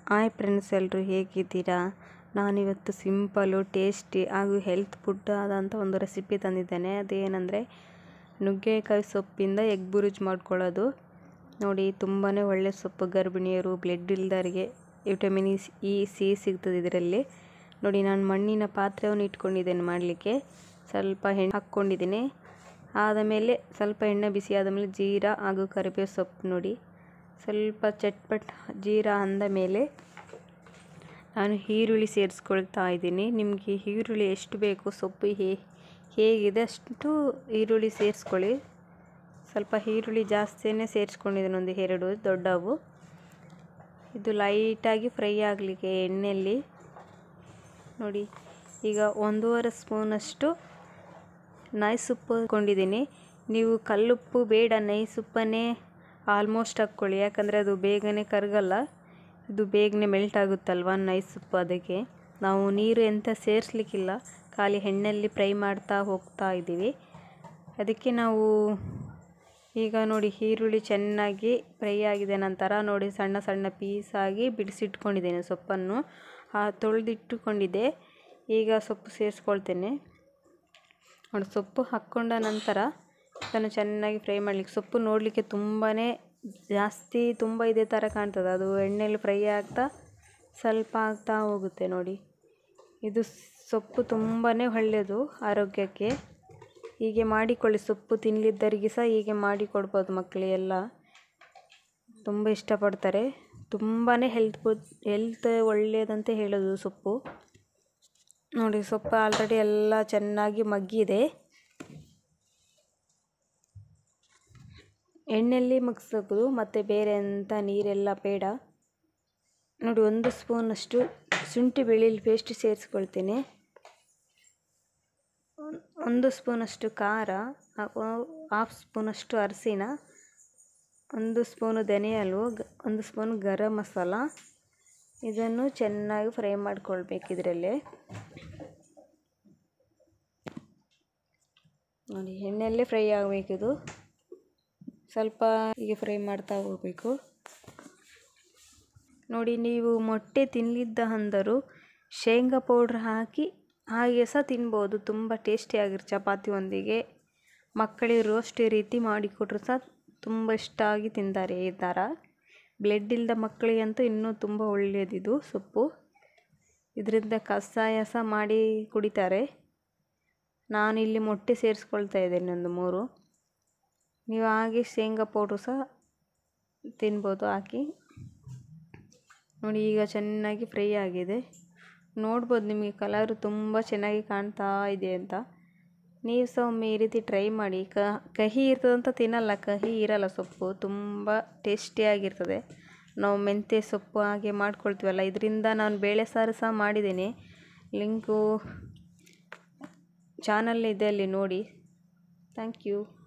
hi friends ಎಲ್ಲರೂ ಹೇಗಿದ್ದೀರಾ ನಾನಿವತ್ತು ಸಿಂಪಲ್ಲು ಟೇಸ್ಟಿ ಹಾಗೂ ಹೆಲ್ತ್ ಫುಡ್ ಆದಂಥ ಒಂದು ರೆಸಿಪಿ ತಂದಿದ್ದೇನೆ ಅದೇನೆಂದರೆ ನುಗ್ಗೆಕಾಯಿ ಸೊಪ್ಪಿಂದ ಎಗ್ ಬುರುಜ್ ಮಾಡ್ಕೊಳ್ಳೋದು ನೋಡಿ ತುಂಬಾ ಒಳ್ಳೆ ಸೊಪ್ಪು ಗರ್ಭಿಣಿಯರು ಬ್ಲಡ್ ಇಲ್ದವರಿಗೆ ವಿಟಮಿನ್ ಇ ಸಿ ಸಿಗ್ತದೆ ಇದರಲ್ಲಿ ನೋಡಿ ನಾನು ಮಣ್ಣಿನ ಪಾತ್ರೆಯನ್ನು ಇಟ್ಕೊಂಡಿದ್ದೇನೆ ಮಾಡಲಿಕ್ಕೆ ಸ್ವಲ್ಪ ಎಣ್ಣೆ ಹಾಕ್ಕೊಂಡಿದ್ದೀನಿ ಆದಮೇಲೆ ಸ್ವಲ್ಪ ಎಣ್ಣೆ ಬಿಸಿ ಆದಮೇಲೆ ಜೀರಾ ಹಾಗೂ ಕರಿಬೇವು ಸೊಪ್ಪು ನೋಡಿ ಸ್ವಲ್ಪ ಚಟ್ಪಟ್ ಜೀರಾ ಅಂದ ಮೇಲೆ ನಾನು ಈರುಳ್ಳಿ ಸೇರಿಸ್ಕೊಳ್ತಾ ಇದ್ದೀನಿ ನಿಮಗೆ ಈರುಳ್ಳಿ ಎಷ್ಟು ಬೇಕು ಸೊಪ್ಪು ಹೇ ಹೇಗಿದೆ ಅಷ್ಟು ಈರುಳ್ಳಿ ಸೇರಿಸ್ಕೊಳ್ಳಿ ಸ್ವಲ್ಪ ಈರುಳ್ಳಿ ಜಾಸ್ತಿನೇ ಸೇರಿಸ್ಕೊಂಡಿದ್ದೀನಿ ಒಂದು ಎರಡು ದೊಡ್ಡವು ಇದು ಲೈಟಾಗಿ ಫ್ರೈ ಆಗಲಿಕ್ಕೆ ಎಣ್ಣೆಯಲ್ಲಿ ನೋಡಿ ಈಗ ಒಂದೂವರೆ ಸ್ಪೂನಷ್ಟು ನೈಸ್ ಉಪ್ಪು ಹಾಕ್ಕೊಂಡಿದ್ದೀನಿ ನೀವು ಕಲ್ಲುಪ್ಪು ಬೇಡ ನೈಸ್ ಉಪ್ಪನ್ನೇ ಆಲ್ಮೋಸ್ಟ್ ಹಾಕ್ಕೊಳ್ಳಿ ಯಾಕಂದರೆ ಅದು ಬೇಗನೆ ಕರಗಲ್ಲ ಇದು ಬೇಗನೆ ಮೆಲ್ಟ್ ಆಗುತ್ತಲ್ವ ನೈಸ್ ಉಪ್ಪು ಅದಕ್ಕೆ ನಾವು ನೀರು ಎಂತ ಸೇರಿಸ್ಲಿಕ್ಕಿಲ್ಲ ಖಾಲಿ ಎಣ್ಣೆಯಲ್ಲಿ ಫ್ರೈ ಮಾಡ್ತಾ ಹೋಗ್ತಾ ಇದ್ದೀವಿ ಅದಕ್ಕೆ ನಾವು ಈಗ ನೋಡಿ ಈರುಳ್ಳಿ ಚೆನ್ನಾಗಿ ಫ್ರೈ ಆಗಿದೆ ನಂತರ ನೋಡಿ ಸಣ್ಣ ಸಣ್ಣ ಪೀಸಾಗಿ ಬಿಡಿಸಿಟ್ಕೊಂಡಿದ್ದೇನೆ ಸೊಪ್ಪನ್ನು ತೊಳೆದಿಟ್ಟುಕೊಂಡಿದ್ದೆ ಈಗ ಸೊಪ್ಪು ಸೇರಿಸ್ಕೊಳ್ತೇನೆ ನೋಡಿ ಸೊಪ್ಪು ಹಾಕ್ಕೊಂಡ ನಂತರ ಅದನ್ನು ಚೆನ್ನಾಗಿ ಫ್ರೈ ಮಾಡಲಿಕ್ಕೆ ಸೊಪ್ಪು ನೋಡಲಿಕ್ಕೆ ತುಂಬಾ ಜಾಸ್ತಿ ತುಂಬ ಇದೇ ಥರ ಕಾಣ್ತದೆ ಅದು ಎಣ್ಣೆಯಲ್ಲಿ ಫ್ರೈ ಆಗ್ತಾ ಸ್ವಲ್ಪ ಆಗ್ತಾ ಹೋಗುತ್ತೆ ನೋಡಿ ಇದು ಸೊಪ್ಪು ತುಂಬಾ ಒಳ್ಳೆಯದು ಆರೋಗ್ಯಕ್ಕೆ ಹೀಗೆ ಮಾಡಿಕೊಳ್ಳಿ ಸೊಪ್ಪು ತಿನ್ನಲಿದ್ದರಿಗೆ ಸಹ ಹೀಗೆ ಮಾಡಿ ಕೊಡ್ಬೋದು ಮಕ್ಕಳಿಗೆಲ್ಲ ತುಂಬ ಇಷ್ಟಪಡ್ತಾರೆ ತುಂಬಾ ಹೆಲ್ತ್ ಫುಡ್ ಹೆಲ್ತ್ ಒಳ್ಳೆಯದಂತ ಹೇಳೋದು ಸೊಪ್ಪು ನೋಡಿ ಸೊಪ್ಪು ಆಲ್ರೆಡಿ ಎಲ್ಲ ಚೆನ್ನಾಗಿ ಮಗ್ಗಿದೆ ಎಣ್ಣೆಯಲ್ಲಿ ಮಗ್ಸೋದು ಮತ್ತು ಬೇರೆ ಎಂಥ ನೀರೆಲ್ಲ ಬೇಡ ನೋಡಿ ಒಂದು ಸ್ಪೂನಷ್ಟು ಶುಂಠಿ ಬೆಳ್ಳುಳ್ಳಿ ಪೇಸ್ಟ್ ಸೇರಿಸ್ಕೊಳ್ತೇನೆ ಒಂದು ಸ್ಪೂನಷ್ಟು ಖಾರ ಹಾಫ್ ಸ್ಪೂನಷ್ಟು ಅರಿಶಿನ ಒಂದು ಸ್ಪೂನು ಧನಿಯಲು ಒಂದು ಸ್ಪೂನ್ ಗರಂ ಮಸಾಲ ಇದನ್ನು ಚೆನ್ನಾಗಿ ಫ್ರೈ ಮಾಡ್ಕೊಳ್ಬೇಕು ಇದರಲ್ಲೇ ನೋಡಿ ಎಣ್ಣೆಯಲ್ಲೇ ಫ್ರೈ ಆಗಬೇಕಿದು ಸ್ವಲ್ಪ ಹೀಗೆ ಫ್ರೈ ಮಾಡ್ತಾ ಹೋಗಬೇಕು ನೋಡಿ ನೀವು ಮೊಟ್ಟೆ ತಿನ್ನಲಿದ್ದ ಅಂದರು ಶೇಂಗಾ ಪೌಡ್ರ್ ಹಾಕಿ ಹಾಗೆ ಸಹ ತಿನ್ಬೋದು ತುಂಬ ಟೇಸ್ಟಿಯಾಗಿರು ಚಪಾತಿಯೊಂದಿಗೆ ಮಕ್ಕಳಿಗೆ ರೋಸ್ಟ್ ರೀತಿ ಮಾಡಿಕೊಟ್ರು ಸಹ ತುಂಬ ಇಷ್ಟ ಆಗಿ ತಿಂತಾರೆ ಈ ಥರ ಬ್ಲಡ್ ಇಲ್ಲದ ಮಕ್ಕಳಿಗಂತೂ ಇನ್ನೂ ತುಂಬ ಒಳ್ಳೆಯದಿದು ಸೊಪ್ಪು ಇದರಿಂದ ಕಷಾಯ ಸಹ ಮಾಡಿ ಕುಡಿತಾರೆ ನಾನಿಲ್ಲಿ ಮೊಟ್ಟೆ ಸೇರಿಸ್ಕೊಳ್ತಾ ಇದ್ದೇನೆ ಒಂದು ಮೂರು ನೀವು ಹಾಗೆ ಶೇಂಗಾ ಪೌಡ್ರು ಸಹ ತಿನ್ಬೋದು ಹಾಕಿ ನೋಡಿ ಈಗ ಚೆನ್ನಾಗಿ ಫ್ರೈ ಆಗಿದೆ ನೋಡ್ಬೋದು ನಿಮಗೆ ಕಲರು ತುಂಬ ಚೆನ್ನಾಗಿ ಕಾಣ್ತಾ ಇದೆ ಅಂತ ನೀವು ಸಹ ಒಮ್ಮೆ ಈ ರೀತಿ ಟ್ರೈ ಮಾಡಿ ಕಹಿ ಇರ್ತದಂತ ತಿನ್ನಲ್ಲ ಕಹಿ ಇರಲ್ಲ ಸೊಪ್ಪು ತುಂಬ ಟೇಸ್ಟಿಯಾಗಿರ್ತದೆ ನಾವು ಮೆಂತ್ಯ ಸೊಪ್ಪು ಹಾಗೆ ಮಾಡ್ಕೊಳ್ತೀವಲ್ಲ ಇದರಿಂದ ನಾನು ಬೇಳೆ ಸಾರು ಸಹ ಮಾಡಿದ್ದೇನೆ ಲಿಂಕು ಚಾನಲ್ ಇದೆ ಅಲ್ಲಿ ನೋಡಿ ಥ್ಯಾಂಕ್ ಯು